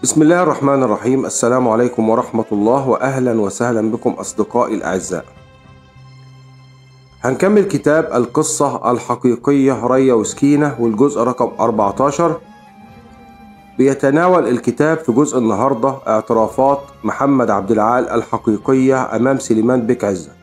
بسم الله الرحمن الرحيم السلام عليكم ورحمة الله وأهلا وسهلا بكم أصدقائي الأعزاء هنكمل كتاب القصة الحقيقية ريا وسكينة والجزء رقم 14 بيتناول الكتاب في جزء النهاردة اعترافات محمد عبد العال الحقيقية أمام سليمان بك عزت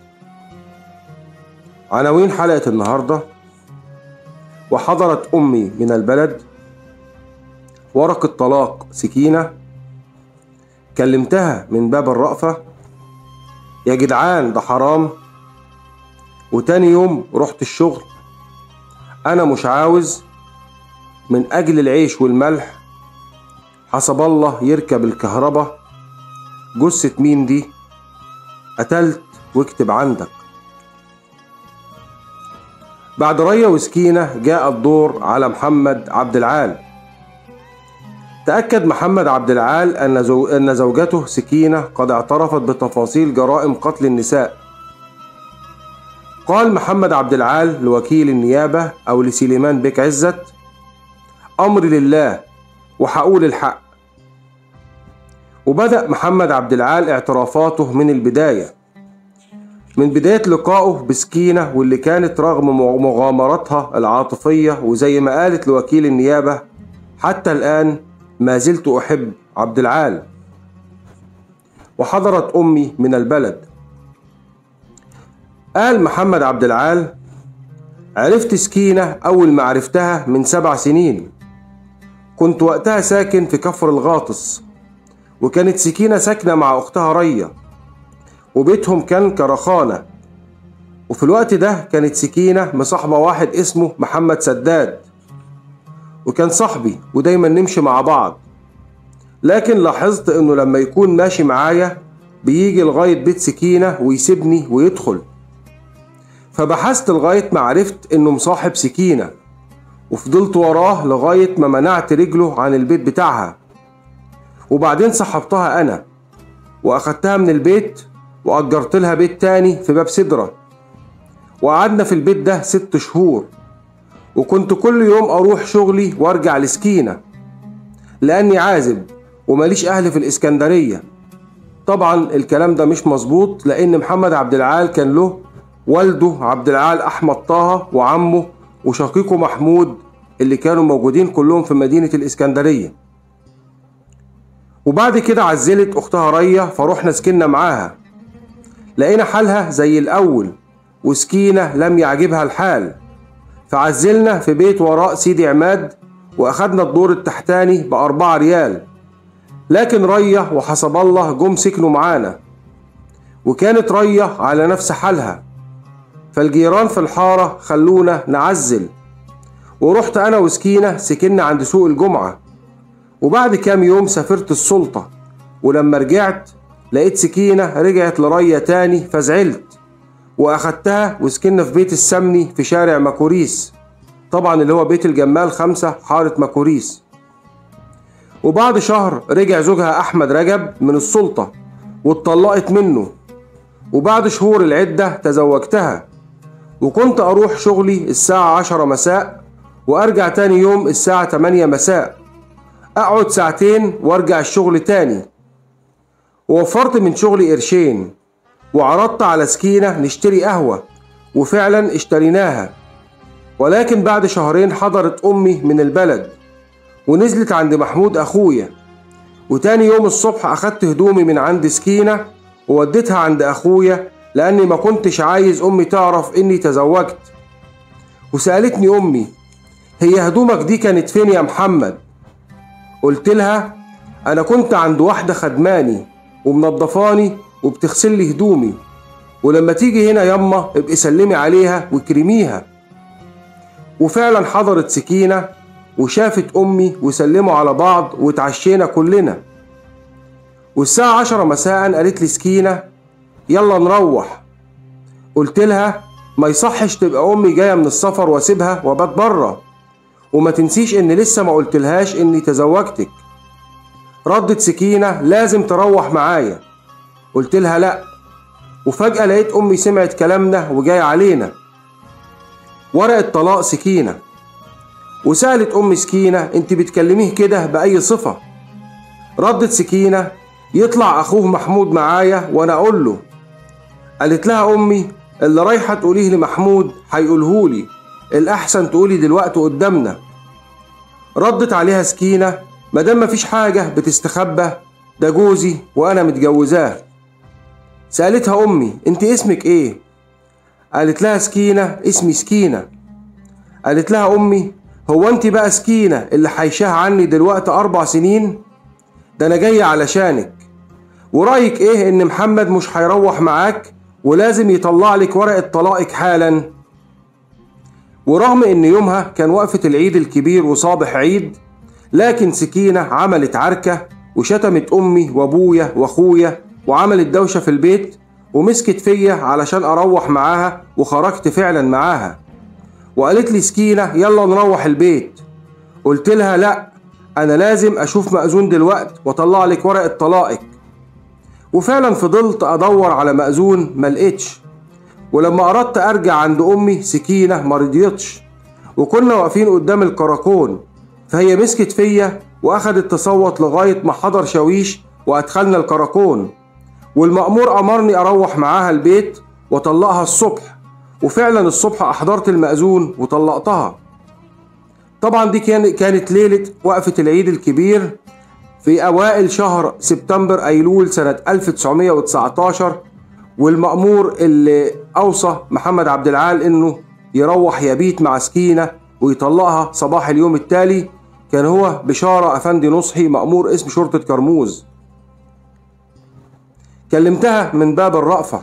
عناوين حلقة النهاردة وحضرت أمي من البلد ورقة طلاق سكينة كلمتها من باب الرأفة يا جدعان ده حرام وتاني يوم رحت الشغل أنا مش عاوز من أجل العيش والملح حسب الله يركب الكهرباء جثة مين دي قتلت واكتب عندك بعد ريا وسكينة جاء الدور على محمد عبد العال تأكد محمد عبد العال أن, زو... أن زوجته سكينة قد اعترفت بتفاصيل جرائم قتل النساء قال محمد عبد العال لوكيل النيابة أو لسليمان بك عزت أمر لله وحقول الحق وبدأ محمد عبد العال اعترافاته من البداية من بداية لقائه بسكينة واللي كانت رغم مغامراتها العاطفية وزي ما قالت لوكيل النيابة حتى الآن ما زلت أحب عبد العال وحضرت أمي من البلد قال محمد عبد العال عرفت سكينة أول ما عرفتها من سبع سنين كنت وقتها ساكن في كفر الغاطس وكانت سكينة ساكنة مع أختها ريا وبيتهم كان كرخانة وفي الوقت ده كانت سكينة مصاحبة واحد اسمه محمد سداد وكان صاحبي ودايما نمشي مع بعض لكن لاحظت انه لما يكون ماشي معايا بيجي لغاية بيت سكينة ويسيبني ويدخل فبحثت لغاية ما عرفت انه مصاحب سكينة وفضلت وراه لغاية ما منعت رجله عن البيت بتاعها وبعدين صحبتها انا واخدتها من البيت واجرت لها بيت تاني في باب سدرة وقعدنا في البيت ده ست شهور وكنت كل يوم أروح شغلي وأرجع لسكينة لأني عازب وماليش أهل في الإسكندرية طبعا الكلام ده مش مظبوط لأن محمد عبد العال كان له والده عبد العال أحمد طه وعمه وشقيقه محمود اللي كانوا موجودين كلهم في مدينة الإسكندرية وبعد كده عزلت أختها ريا فروحنا سكننا معاها لقينا حالها زي الأول وسكينة لم يعجبها الحال فعزلنا في بيت وراء سيدي عماد واخدنا الدور التحتاني بأربعة ريال لكن ريا وحسب الله جم سكنوا معانا وكانت ريا على نفس حالها فالجيران في الحارة خلونا نعزل ورحت أنا وسكينة سكننا عند سوق الجمعة وبعد كام يوم سافرت السلطة ولما رجعت لقيت سكينة رجعت لريا تاني فزعلت واخدتها وسكننا في بيت السمني في شارع ماكوريس طبعا اللي هو بيت الجمال خمسة حارة ماكوريس وبعد شهر رجع زوجها أحمد رجب من السلطة واتطلقت منه وبعد شهور العدة تزوجتها وكنت أروح شغلي الساعة عشرة مساء وأرجع تاني يوم الساعة تمانية مساء أقعد ساعتين وأرجع الشغل تاني ووفرت من شغلي قرشين وعرضت على سكينة نشتري قهوة وفعلا اشتريناها ولكن بعد شهرين حضرت أمي من البلد ونزلت عند محمود أخويا وتاني يوم الصبح أخدت هدومي من عند سكينة ووديتها عند أخويا لأني ما كنتش عايز أمي تعرف إني تزوجت وسألتني أمي هي هدومك دي كانت فين يا محمد قلت لها أنا كنت عند واحدة خدماني ومنضفاني وبتغسل لي هدومي ولما تيجي هنا يما ابقي سلمي عليها واكرميها وفعلا حضرت سكينة وشافت أمي وسلموا على بعض وتعشينا كلنا والساعة عشرة مساء قالت لي سكينة يلا نروح قلت لها ما يصحش تبقى أمي جاية من السفر واسيبها وبات بره وما تنسيش إن لسه ما قلتلهاش إني تزوجتك ردت سكينة لازم تروح معايا قلت لها لا وفجأة لقيت أمي سمعت كلامنا وجاي علينا ورقة طلاق سكينة وسألت أم سكينة أنت بتكلميه كده بأي صفة ردت سكينة يطلع أخوه محمود معايا وأنا أقول له قالت لها أمي اللي رايحة تقوليه لمحمود هيقولهولي الأحسن تقولي دلوقتي قدامنا ردت عليها سكينة مادام مفيش حاجة بتستخبى ده جوزي وأنا متجوزاه سألتها أمي أنت اسمك إيه؟ قالت لها سكينة اسمي سكينة قالت لها أمي هو أنت بقى سكينة اللي حيشاها عني دلوقتي أربع سنين؟ ده أنا جاية علشانك ورأيك إيه إن محمد مش هيروح معاك ولازم يطلع لك ورقة طلاقك حالا ورغم إن يومها كان وقفة العيد الكبير وصابح عيد لكن سكينة عملت عركة وشتمت أمي وأبويا وأخويا وعملت دوشة في البيت ومسكت فيا علشان أروح معاها وخرجت فعلا معاها وقالت لي سكينة يلا نروح البيت قلت لها لأ أنا لازم أشوف مأذون دلوقت وأطلع لك ورقة طلاقك وفعلا فضلت أدور على مأذون ملقتش ولما أردت أرجع عند أمي سكينة مرضيتش وكنا واقفين قدام الكراكون فهي مسكت فيا وأخدت تصوت لغاية ما حضر شاويش وأدخلنا الكراكون والمأمور أمرني أروح معاها البيت وطلقها الصبح وفعلا الصبح أحضرت المأذون وطلقتها طبعا دي كانت ليلة وقفة العيد الكبير في أوائل شهر سبتمبر أيلول سنة 1919 والمأمور اللي أوصى محمد عبد العال إنه يروح يبيت مع سكينة ويطلقها صباح اليوم التالي كان هو بشارة أفندي نصحي مأمور اسم شرطة كرموز كلمتها من باب الرأفة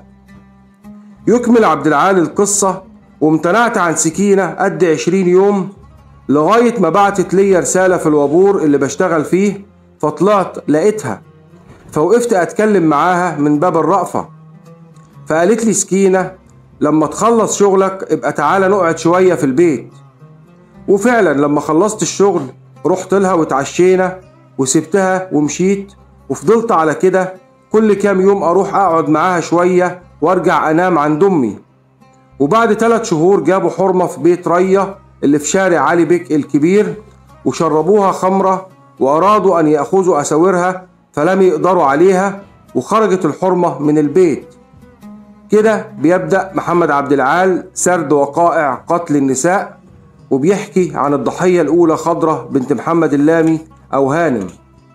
يكمل عبد العال القصة وامتنعت عن سكينة قد عشرين يوم لغاية ما بعتت لي رسالة في الوابور اللي بشتغل فيه فطلعت لقيتها فوقفت أتكلم معاها من باب الرأفة فقالت لي سكينة لما تخلص شغلك ابقى تعالى نقعد شوية في البيت وفعلا لما خلصت الشغل رحت لها واتعشينا وسبتها ومشيت وفضلت على كده كل كام يوم أروح أقعد معاها شوية وأرجع أنام عند أمي وبعد ثلاث شهور جابوا حرمة في بيت رية اللي في شارع علي بيك الكبير وشربوها خمرة وأرادوا أن يأخذوا أساورها فلم يقدروا عليها وخرجت الحرمة من البيت كده بيبدأ محمد عبد العال سرد وقائع قتل النساء وبيحكي عن الضحية الأولى خضرة بنت محمد اللامي أو هانم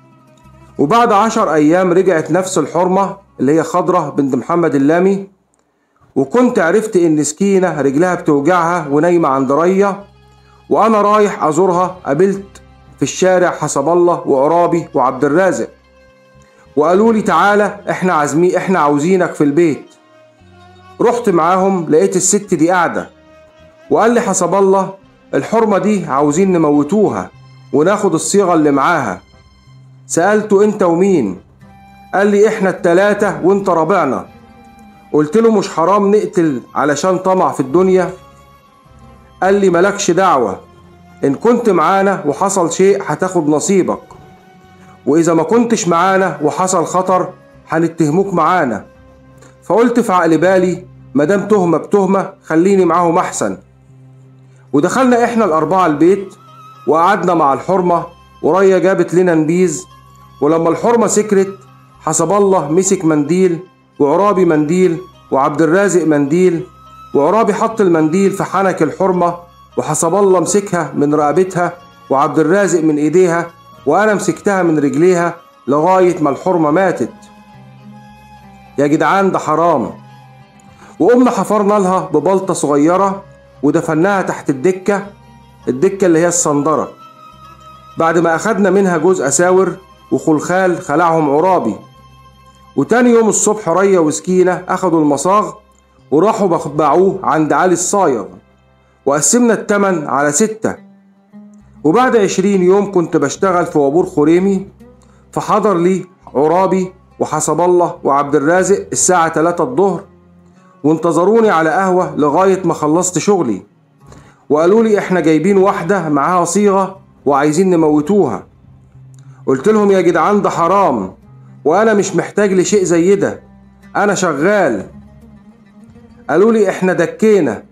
وبعد عشر أيام رجعت نفس الحرمة اللي هي خضرة بنت محمد اللامي وكنت عرفت إن سكينة رجلها بتوجعها ونايمة عند رية وأنا رايح أزورها قابلت في الشارع حسب الله وعرابي وعبد الرازق وقالوا لي تعالى احنا عازمين احنا عاوزينك في البيت رحت معاهم لقيت الست دي قاعدة وقال لي حسب الله الحرمة دي عاوزين نموتوها وناخد الصيغة اللي معاها سألته انت ومين قال لي احنا التلاتة وانت رابعنا قلت له مش حرام نقتل علشان طمع في الدنيا قال لي ملكش دعوة إن كنت معانا وحصل شيء هتاخد نصيبك وإذا ما كنتش معانا وحصل خطر هنتهموك معانا فقلت في عقل بالي مادام تهمة بتهمة خليني معاهم أحسن ودخلنا إحنا الأربعة البيت وقعدنا مع الحرمة وريا جابت لنا نبيذ ولما الحرمة سكرت حسب الله مسك منديل وعرابي منديل وعبد الرازق منديل وعرابي حط المنديل في حنك الحرمة وحسب الله مسكها من رقبتها وعبد الرازق من ايديها وانا مسكتها من رجليها لغاية ما الحرمة ماتت يا جدعان ده حرام وقمنا حفرنا لها ببلطة صغيرة ودفناها تحت الدكة الدكة اللي هي الصندرة بعد ما أخدنا منها جزء أساور وخلخال خلعهم عرابي وتاني يوم الصبح ريا وسكينة أخدوا المصاغ وراحوا باعوه عند علي الصايغ وقسمنا التمن على ستة وبعد عشرين يوم كنت بشتغل في وابور خريمي فحضر لي عرابي وحسب الله وعبد الرازق الساعة 3 الظهر وانتظروني على قهوة لغاية ما خلصت شغلي وقالوا لي احنا جايبين واحدة معاها صيغة وعايزين نموتوها قلت لهم يا جدعان ده حرام وانا مش محتاج لشيء زي ده انا شغال قالوا لي احنا دكينا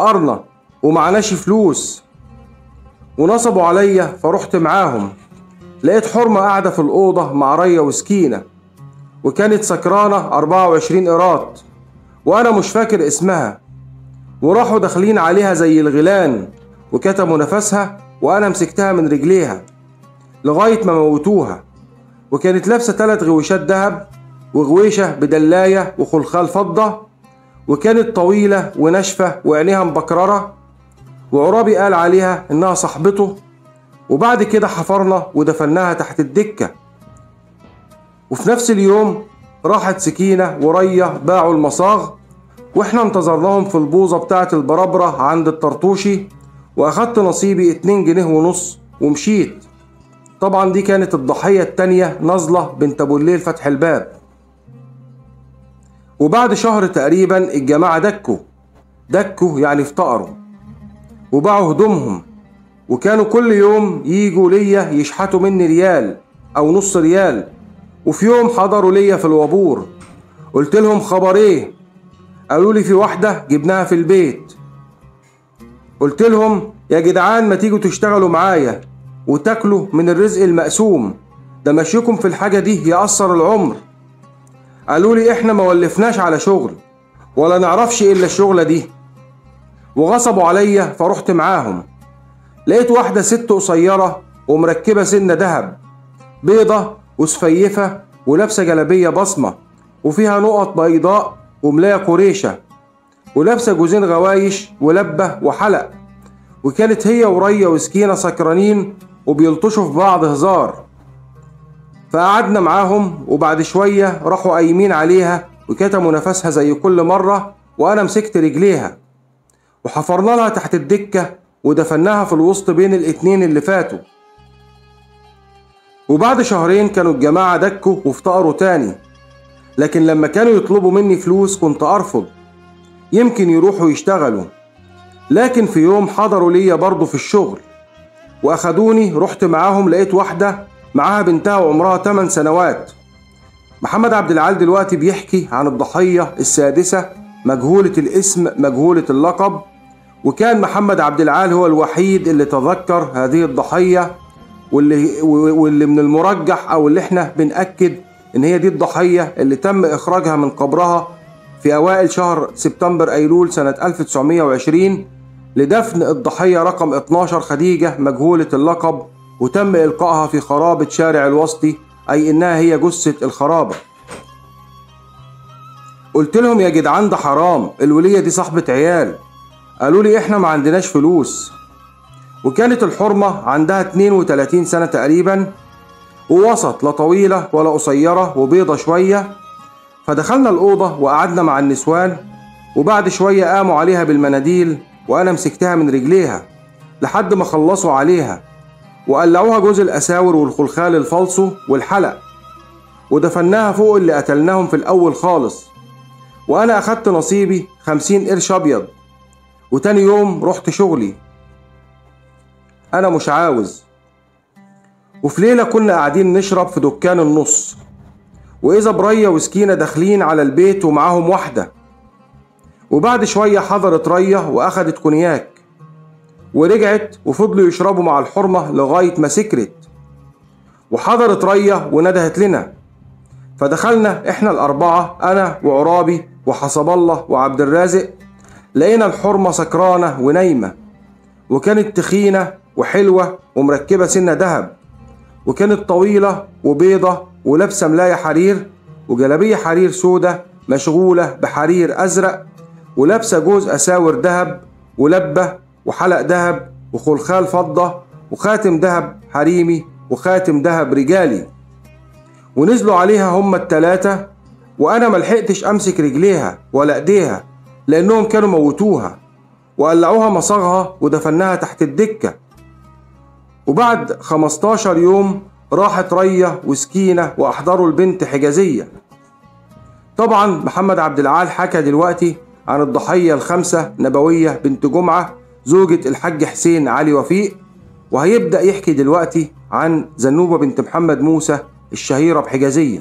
وافتقرنا ومعناش فلوس ونصبوا عليا فرحت معاهم لقيت حرمة قاعدة في الأوضة مع ريا وسكينة وكانت سكرانة 24 قيراط وأنا مش فاكر اسمها وراحوا داخلين عليها زي الغيلان وكتموا نفسها وأنا مسكتها من رجليها لغاية ما موتوها وكانت لابسة تلات غويشات دهب وغويشة بدلاية وخلخال فضة وكانت طويلة وناشفة وعينيها مبكررة وعرابي قال عليها إنها صاحبته وبعد كده حفرنا ودفناها تحت الدكة وفي نفس اليوم راحت سكينة ورية باعوا المصاغ واحنا انتظرناهم في البوظة بتاعة البربرة عند الطرطوشي واخدت نصيبي اتنين جنيه ونص ومشيت طبعا دي كانت الضحية التانية نظلة بنت ابو الليل فتح الباب وبعد شهر تقريبا الجماعة دكوا دكوا يعني افتقروا وباعوا هدومهم وكانوا كل يوم يجوا ليا يشحتوا مني ريال او نص ريال وفي يوم حضروا ليا في الوابور قلت لهم خبر ايه قالوا لي في واحدة جبناها في البيت قلت لهم يا جدعان ما تيجوا تشتغلوا معايا وتاكلوا من الرزق المقسوم ده مشيكم في الحاجة دي يأثر العمر قالوا لي احنا ما ولفناش على شغل ولا نعرفش الا الشغلة دي وغصبوا عليا فرحت معاهم لقيت واحدة ست قصيرة ومركبة سنة دهب بيضة وسفيفة ولابسة جلابية بصمة وفيها نقط بيضاء وملاية قريشة ولابسة جوزين غوايش ولبة وحلق وكانت هي وريا وسكينة سكرانين وبيلطشوا في بعض هزار فقعدنا معاهم وبعد شوية راحوا قايمين عليها وكتموا نفسها زي كل مرة وأنا مسكت رجليها وحفرنا لها تحت الدكة ودفناها في الوسط بين الاتنين اللي فاتوا وبعد شهرين كانوا الجماعة دكوا وافتقروا تاني لكن لما كانوا يطلبوا مني فلوس كنت أرفض يمكن يروحوا يشتغلوا لكن في يوم حضروا ليا برضه في الشغل وأخدوني رحت معاهم لقيت واحدة معاها بنتها وعمرها 8 سنوات محمد عبد العال دلوقتي بيحكي عن الضحية السادسة مجهولة الاسم مجهولة اللقب وكان محمد عبد العال هو الوحيد اللي تذكر هذه الضحية واللي, واللي من المرجح أو اللي احنا بنأكد إن هي دي الضحية اللي تم إخراجها من قبرها في أوائل شهر سبتمبر أيلول سنة 1920 لدفن الضحية رقم 12 خديجة مجهولة اللقب وتم إلقائها في خرابة شارع الوسطي أي إنها هي جثة الخرابة قلت لهم يا جدعان ده حرام الولية دي صاحبة عيال قالوا لي إحنا ما عندناش فلوس وكانت الحرمة عندها 32 سنة تقريبا ووسط لا طويلة ولا قصيرة وبيضة شوية فدخلنا الأوضة وقعدنا مع النسوان وبعد شوية قاموا عليها بالمناديل وأنا مسكتها من رجليها لحد ما خلصوا عليها وقلعوها جوز الأساور والخلخال الفالصو والحلق ودفناها فوق اللي قتلناهم في الأول خالص وأنا أخدت نصيبي خمسين قرش أبيض وتاني يوم رحت شغلي أنا مش عاوز وفي ليلة كنا قاعدين نشرب في دكان النص وإذا برية وسكينة داخلين على البيت ومعاهم واحدة وبعد شوية حضرت رية وأخدت كونياك ورجعت وفضلوا يشربوا مع الحرمة لغاية ما سكرت وحضرت رية وندهت لنا فدخلنا احنا الأربعة أنا وعرابي وحسب الله وعبد الرازق لقينا الحرمة سكرانة ونايمة وكانت تخينة وحلوة ومركبة سنة دهب وكانت طويلة وبيضة ولابسة ملاية حرير وجلابية حرير سودة مشغولة بحرير أزرق ولابسة جوز أساور دهب ولبة وحلق دهب وخلخال فضة وخاتم دهب حريمي وخاتم دهب رجالي ونزلوا عليها هما التلاتة وأنا ملحقتش أمسك رجليها ولا إيديها لأنهم كانوا موتوها وقلعوها مصاغها ودفناها تحت الدكة وبعد 15 يوم راحت رية وسكينة وأحضروا البنت حجازية طبعا محمد عبد العال حكى دلوقتي عن الضحية الخمسة نبوية بنت جمعة زوجة الحاج حسين علي وفيق وهيبدأ يحكي دلوقتي عن زنوبة بنت محمد موسى الشهيرة بحجازية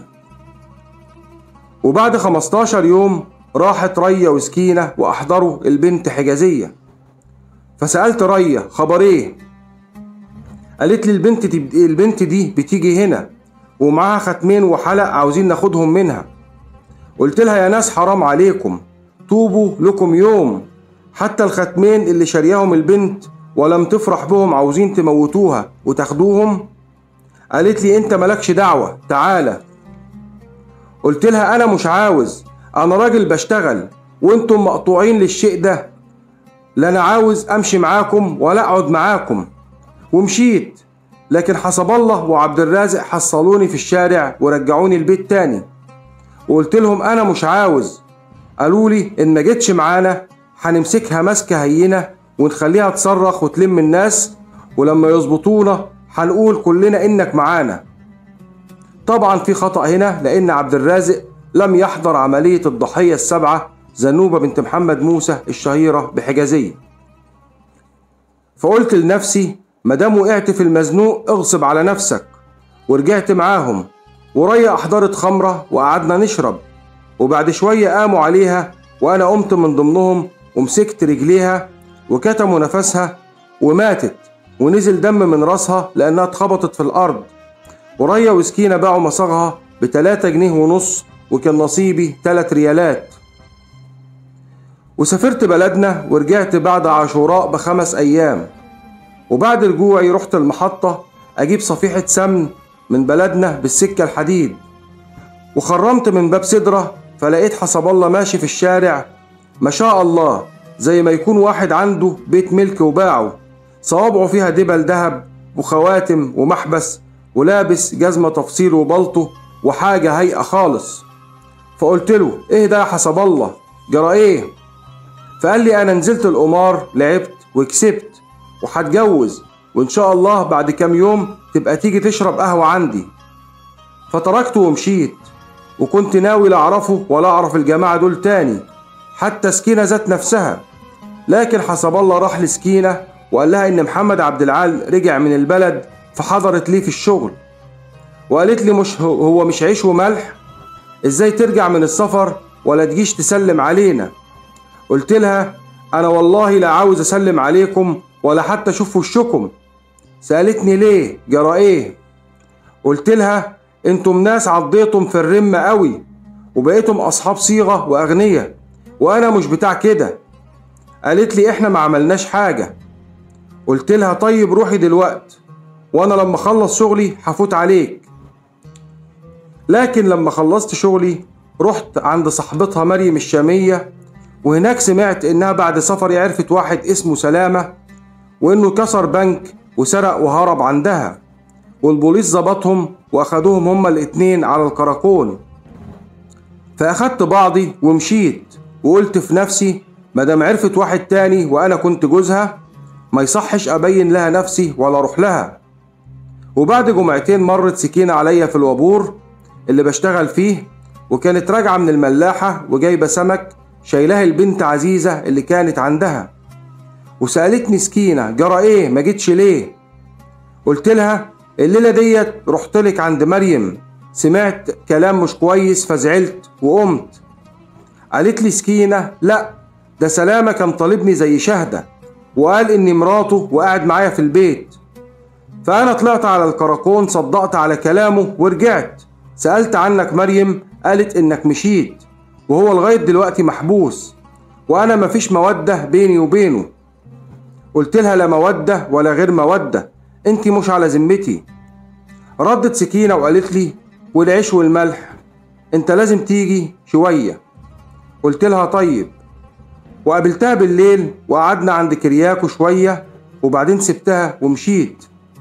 وبعد 15 يوم راحت رية وسكينة وأحضروا البنت حجازية فسألت رية خبر إيه؟ قالت لي البنت دي البنت دي بتيجي هنا ومعاها ختمين وحلق عاوزين ناخدهم منها قلت لها يا ناس حرام عليكم طوبوا لكم يوم حتى الختمين اللي شارياهم البنت ولم تفرح بهم عاوزين تموتوها وتاخدوهم قالت لي انت ملكش دعوة تعالى قلت لها انا مش عاوز انا راجل بشتغل وانتم مقطوعين للشيء ده لا انا عاوز امشي معاكم ولا اقعد معاكم ومشيت لكن حسب الله وعبد الرازق حصلوني في الشارع ورجعوني البيت تاني وقلت لهم انا مش عاوز قالوا لي ان ما جيتش معانا هنمسكها ماسكه هينه ونخليها تصرخ وتلم الناس ولما يظبطونا هنقول كلنا انك معانا طبعا في خطأ هنا لان عبد الرازق لم يحضر عملية الضحية السبعة زنوبة بنت محمد موسى الشهيرة بحجازية فقلت لنفسي مادام وقعت في المزنوق اغصب على نفسك ورجعت معاهم وريا أحضرت خمرة وقعدنا نشرب وبعد شوية قاموا عليها وأنا قمت من ضمنهم ومسكت رجليها وكتموا نفسها وماتت ونزل دم من راسها لأنها اتخبطت في الأرض وريا وسكينة باعوا مصاغها بتلاتة جنيه ونص وكان نصيبي تلات ريالات وسافرت بلدنا ورجعت بعد عاشوراء بخمس أيام وبعد رجوعي رحت المحطة أجيب صفيحة سمن من بلدنا بالسكة الحديد وخرمت من باب سدرة فلقيت حسب الله ماشي في الشارع ما شاء الله زي ما يكون واحد عنده بيت ملك وباعه صوابعه فيها دبل دهب وخواتم ومحبس ولابس جزمة تفصيل وبلطه وحاجة هيئة خالص فقلت له ايه ده يا حسب الله جرى ايه فقال لي انا نزلت القمار لعبت وكسبت وهتجوز وان شاء الله بعد كام يوم تبقى تيجي تشرب قهوة عندي فتركته ومشيت وكنت ناوي لا اعرفه ولا اعرف الجماعة دول تاني حتى سكينة ذات نفسها لكن حسب الله راح لسكينة وقال لها ان محمد عبد العال رجع من البلد فحضرت ليه في الشغل وقالت لي مش هو مش عيش وملح ازاي ترجع من السفر ولا تجيش تسلم علينا قلت لها انا والله لا عاوز اسلم عليكم ولا حتى اشوف وشكم سالتني ليه جرى ايه قلت لها انتم ناس عضيتم في الرمة قوي وبقيتم اصحاب صيغة واغنية وانا مش بتاع كده قالت لي احنا ما عملناش حاجة قلت لها طيب روحي دلوقت وانا لما اخلص شغلي هفوت عليك لكن لما خلصت شغلي رحت عند صاحبتها مريم الشامية وهناك سمعت انها بعد سفري عرفت واحد اسمه سلامة وانه كسر بنك وسرق وهرب عندها والبوليس ظبطهم واخدوهم هما الاتنين على الكراكون فاخدت بعضي ومشيت وقلت في نفسي مادام عرفت واحد تاني وانا كنت جوزها ما يصحش ابين لها نفسي ولا اروح لها وبعد جمعتين مرت سكينة عليا في الوابور اللي بشتغل فيه وكانت راجعة من الملاحة وجايبة سمك شايلاه البنت عزيزة اللي كانت عندها وسألتني سكينة جرى ايه ما جيتش ليه قلت لها الليلة ديت رحت لك عند مريم سمعت كلام مش كويس فزعلت وقمت قالت لي سكينة لا ده سلامة كان طالبني زي شهدة وقال اني مراته وقاعد معايا في البيت فأنا طلعت على الكراكون صدقت على كلامه ورجعت سألت عنك مريم قالت إنك مشيت وهو لغاية دلوقتي محبوس وأنا مفيش مودة بيني وبينه قلت لها لا مودة ولا غير مودة انت مش على ذمتي ردت سكينة وقالت لي والعيش والملح انت لازم تيجي شوية قلت لها طيب وقابلتها بالليل وقعدنا عند كرياكو شوية وبعدين سبتها ومشيت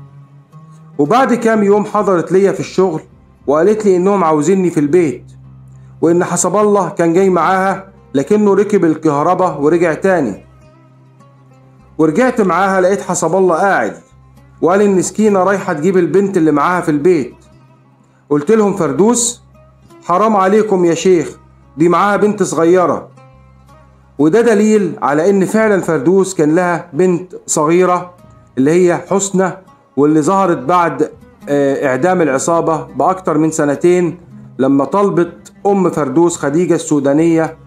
وبعد كام يوم حضرت ليا في الشغل وقالت لي انهم عاوزيني في البيت وان حسب الله كان جاي معاها لكنه ركب الكهرباء ورجع تاني ورجعت معاها لقيت حسب الله قاعد وقال ان سكينة رايحة تجيب البنت اللي معاها في البيت قلت لهم فردوس حرام عليكم يا شيخ دي معاها بنت صغيرة وده دليل على ان فعلا فردوس كان لها بنت صغيرة اللي هي حسنى واللي ظهرت بعد آه، إعدام العصابة بأكتر من سنتين لما طلبت أم فردوس خديجة السودانية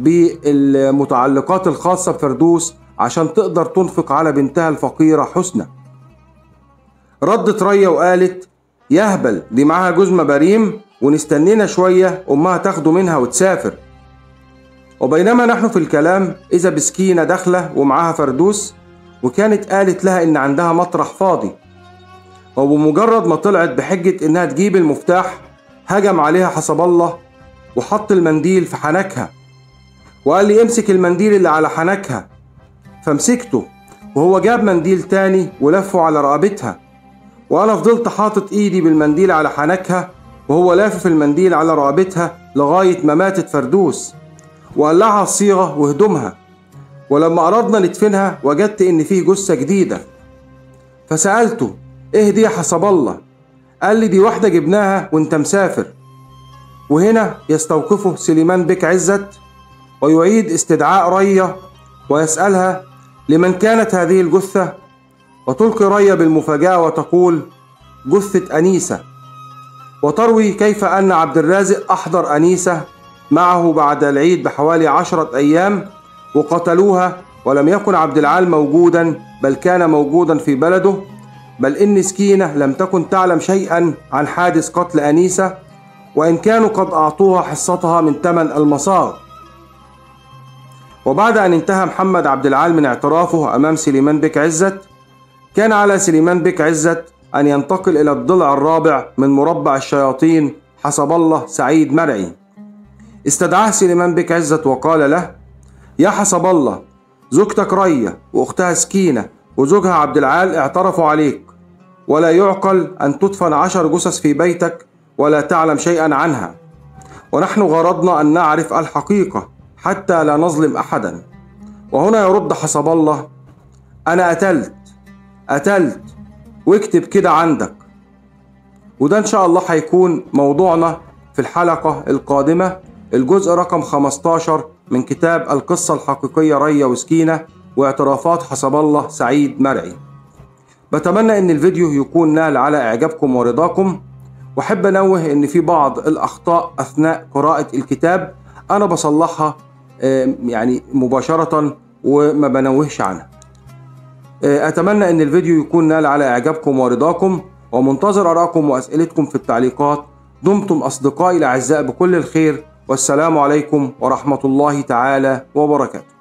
بالمتعلقات الخاصة بفردوس عشان تقدر تنفق على بنتها الفقيرة حسنى ردت ريا وقالت يهبل دي معاها جوز مباريم ونستنينا شوية أمها تاخده منها وتسافر وبينما نحن في الكلام إذا بسكينة داخلة ومعاها فردوس وكانت قالت لها إن عندها مطرح فاضي وبمجرد ما طلعت بحجة إنها تجيب المفتاح هجم عليها حسب الله وحط المنديل في حنكها وقال لي امسك المنديل اللي على حنكها فمسكته وهو جاب منديل تاني ولفه على رقبتها وأنا فضلت حاطط إيدي بالمنديل على حنكها وهو لافف المنديل على رقبتها لغاية ما ماتت فردوس وقلعها الصيغة وهدومها ولما أردنا ندفنها وجدت إن فيه جثة جديدة فسألته إيه دي يا حسب الله قال لي دي واحدة جبناها وانت مسافر وهنا يستوقفه سليمان بك عزت ويعيد استدعاء ريا ويسألها لمن كانت هذه الجثة وتلقي ريا بالمفاجأة وتقول جثة أنيسة وتروي كيف أن عبد الرازق أحضر أنيسة معه بعد العيد بحوالي عشرة أيام وقتلوها ولم يكن عبد العال موجودا بل كان موجودا في بلده بل إن سكينة لم تكن تعلم شيئا عن حادث قتل أنيسة وإن كانوا قد أعطوها حصتها من ثمن المصاغ وبعد أن انتهى محمد عبد العال من اعترافه أمام سليمان بك عزت كان على سليمان بك عزت أن ينتقل إلى الضلع الرابع من مربع الشياطين حسب الله سعيد مرعي استدعاه سليمان بك عزت وقال له يا حسب الله زوجتك رية وأختها سكينة وزوجها عبد العال اعترفوا عليك ولا يعقل أن تدفن عشر جثث في بيتك ولا تعلم شيئا عنها ونحن غرضنا أن نعرف الحقيقة حتى لا نظلم أحدا وهنا يرد حسب الله أنا قتلت قتلت واكتب كده عندك وده إن شاء الله هيكون موضوعنا في الحلقة القادمة الجزء رقم 15 من كتاب القصة الحقيقية ريا وسكينة واعترافات حسب الله سعيد مرعي بتمنى ان الفيديو يكون نال على اعجابكم ورضاكم واحب انوه ان في بعض الاخطاء اثناء قراءة الكتاب انا بصلحها يعني مباشرة وما بنوهش عنها اتمنى ان الفيديو يكون نال على اعجابكم ورضاكم ومنتظر ارائكم واسئلتكم في التعليقات دمتم اصدقائي الاعزاء بكل الخير والسلام عليكم ورحمة الله تعالى وبركاته